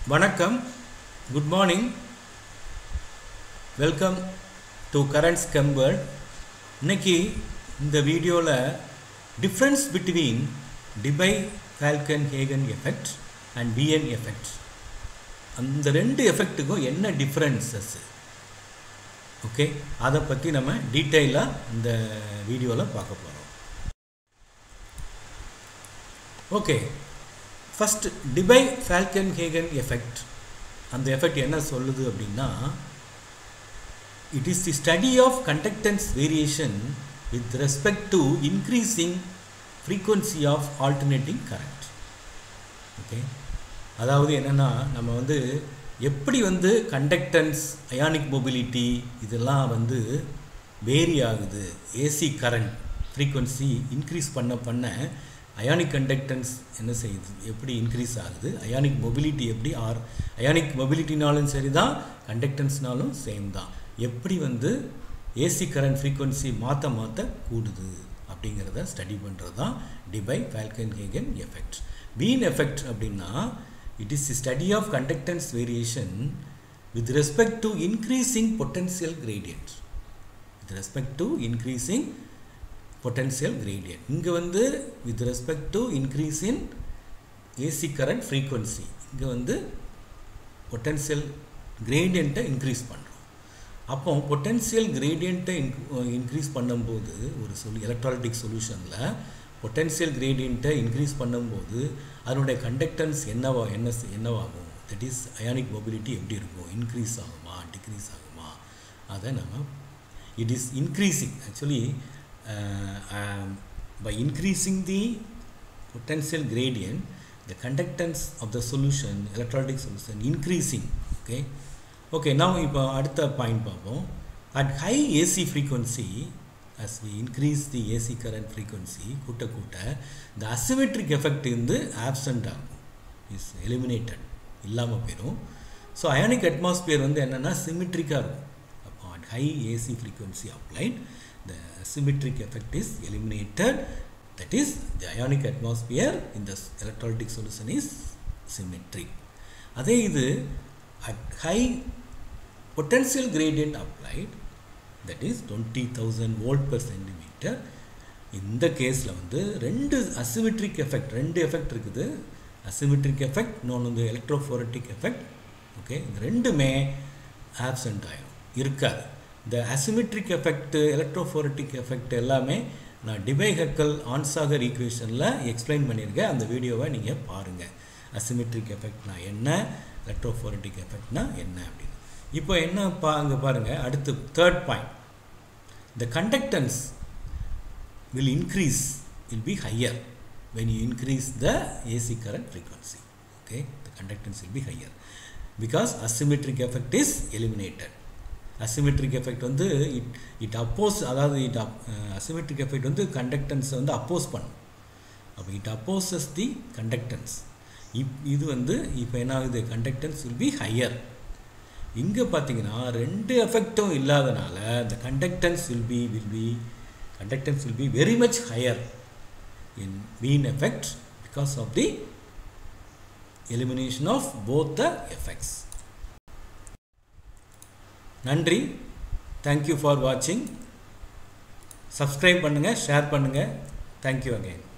வணக்கம் good morning welcome to currents comfort இன்னைக்கு இந்த வீடியோவில் difference between Debye Falkenhagen effect and Wien effect அந்த ரெண்டு எஃபெக்ட்டுக்கும் என்ன டிஃப்ரென்சஸ் ஓகே அதை பற்றி நம்ம டீட்டெயிலாக இந்த வீடியோவில் பார்க்க போகிறோம் okay first Debye Falkenhagen effect அந்த எஃபெக்ட் என்ன சொல்லுது அப்படின்னா it is the study of conductance variation with respect to increasing frequency of alternating current okay அதாவது என்னென்னா நம்ம வந்து எப்படி வந்து கண்டக்டன்ஸ் அயானிக் மொபிலிட்டி இதெல்லாம் வந்து வேரி ஆகுது ஏசி கரண்ட் ஃப்ரீக்குவன்சி இன்க்ரீஸ் பண்ண பண்ண அயானிக் கண்டக்டன்ஸ் என்ன செய்யுது எப்படி இன்க்ரீஸ் ஆகுது அயானிக் மொபிலிட்டி எப்படி ஆர் அயானிக் மொபிலிட்டினாலும் சரி தான் கண்டக்டன்ஸ்னாலும் சேம் தான் எப்படி வந்து ஏசி கரண்ட் ஃப்ரீக்குவன்சி மாற்ற மாற்ற கூடுது அப்படிங்கிறத ஸ்டடி பண்ணுறது தான் Debye Falkenhagen effect Wien effect அப்படின்னா it is the study of conductance variation with respect to increasing potential gradient with respect to increasing potential gradient இங்கே வந்து with respect to increase in AC current frequency இங்கே வந்து potential கிரேடியண்ட்டை increase பண்ணுறோம் அப்போ potential கிரேடியண்ட்டை increase பண்ணும்போது ஒரு சொல் எலக்ட்ராலிட்டிக் சொல்யூஷனில் பொட்டன்சியல் கிரேடியண்ட்டை இன்க்ரீஸ் பண்ணும்போது அதனுடைய கண்டக்டன்ஸ் என்னவா என்ன என்னவாகும் தட் இஸ் அயானிக் மொபிலிட்டி எப்படி இருக்கும் இன்க்ரீஸ் ஆகுமா டிக்ரீஸ் ஆகுமா அதை நம்ம it is increasing actually by increasing the potential gradient the conductance of the solution electrolytic solution increasing okay okay now இப்போ அடுத்த பாயிண்ட் பார்ப்போம் at high AC frequency as we increase the AC current frequency கூட்ட கூட்ட the asymmetric effect வந்து absent ஆகும் is eliminated இல்லாமல் போயிடும் so ionic atmosphere வந்து என்னென்னா சிமிட்ரிக்காக இருக்கும் அப்போ at high AC frequency applied the symmetric effect is eliminated that is the ionic atmosphere in the electrolytic solution is symmetric அதே இது at high potential gradient applied that is 20000 volt per centimeter இந்த கேஸில் வந்து ரெண்டு asymmetric effect ரெண்டு effect இருக்குது asymmetric effect இன்னொன்று வந்து எலக்ட்ரோஃபோரட்டிக் எஃபெக்ட் ஓகே இந்த ரெண்டுமே ஆப்சண்ட் ஆகிடும் இருக்காது இந்த அசிமெட்ரிக் எஃபெக்ட் எலக்ட்ரோஃபோரட்டிக் எஃபெக்ட் எல்லாமே நான் டிபை ஹெக்கல் ஆன்சாகர் ஈக்குவேஷனில் எக்ஸ்பிளைன் பண்ணியிருக்கேன் அந்த வீடியோவை நீங்கள் பாருங்கள் அசிமெட்ரிக் எஃபெக்ட்னா என்ன எலக்ட்ரோஃபோரட்டிக் எஃபெக்ட்னா என்ன அப்படின்னு இப்போ என்ன பா அங்கே பாருங்கள் அடுத்து third point the conductance will increase will be higher when you increase the AC current frequency okay the conductance will be higher because asymmetric effect is eliminated asymmetric effect வந்து இட் இட் அப்போஸ் அதாவது it asymmetric effect வந்து கண்டக்டன்ஸை வந்து அப்போஸ் பண்ணும் அப்போ it opposes the conductance இப் இது வந்து இப்போ என்ன ஆகுது கண்டக்டன்ஸ் வில் பி ஹையர் இங்கே பார்த்தீங்கன்னா ரெண்டு எஃபெக்டும் இல்லாதனால இந்த conductance will be will be conductance will be very much higher in mean effect because of the elimination of both the effects நன்றி தேங்க்யூ ஃபார் வாட்சிங் சப்ஸ்கிரைப் பண்ணுங்கள் ஷேர் பண்ணுங்கள் தேங்க்யூ அகைன்